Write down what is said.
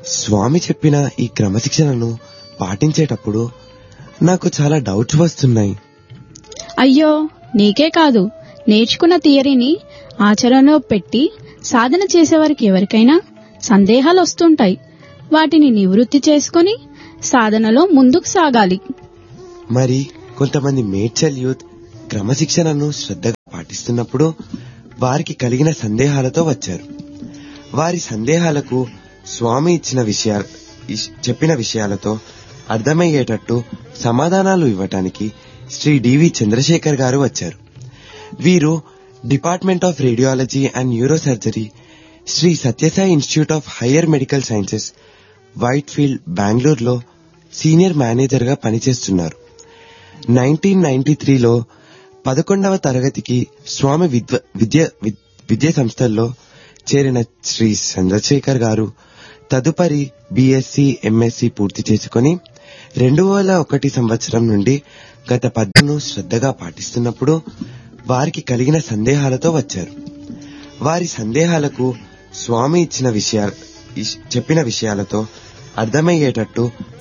స్వామి చెప్పిన ఈ క్రమశిక్షణను పాటించేటప్పుడు నాకు చాలా డౌట్స్ వస్తున్నాయి అయ్యో నీకే కాదు నేర్చుకున్న థియరీని ఆచరణలో పెట్టి సాధన చేసేవారికి ఎవరికైనా సందేహాలు వస్తుంటాయి వాటిని నివృత్తి చేసుకొని సాధనలో ముందుకు సాగాలి మరి కొంతమంది మేడ్చల్ యూత్ క్రమశిక్షణను శ్రద్ధగా పాటిస్తున్నప్పుడు వారికి కలిగిన సందేహాలతో వచ్చారు వారి సందేహాలకు స్వామి ఇచ్చిన విషయాలు ఇష్- చెప్పిన విషయాలతో అర్థమయ్యేటట్టు సమాధానాలు ఇవ్వటానికి శ్రీ డివి చంద్రశేఖర్ గారు వచ్చారు వీరు department of radiology and neuro surgery Shri Sathya Sai institute of higher medical sciences Whitefield బెంగళూరులో సీనియర్ మేనేజర్ గా పనిచేస్తున్నారు నైన్టీన్ నైన్టీ త్రీలో పదకొండవ తరగతికి స్వామి విద్వ విద్య విద్- విద్యా సంస్థల్లో చేరిన శ్రీ చంద్రశేఖర్ గారు తదుపరి బీఎస్సీ ఎంఎస్సీ పూర్తి చేసుకొని రెండు వేల ఒకటి సంవత్సరం నుండి గత పద్యను శ్రద్ధగా పాటిస్తున్నప్పుడు వారికి కలిగిన సందేహాలతో వచ్చారు వారి సందేహాలకు స్వామి ఇచ్చిన విషయాలు ఇష్- చెప్పిన విషయాలతో అర్థమయ్యేటట్టు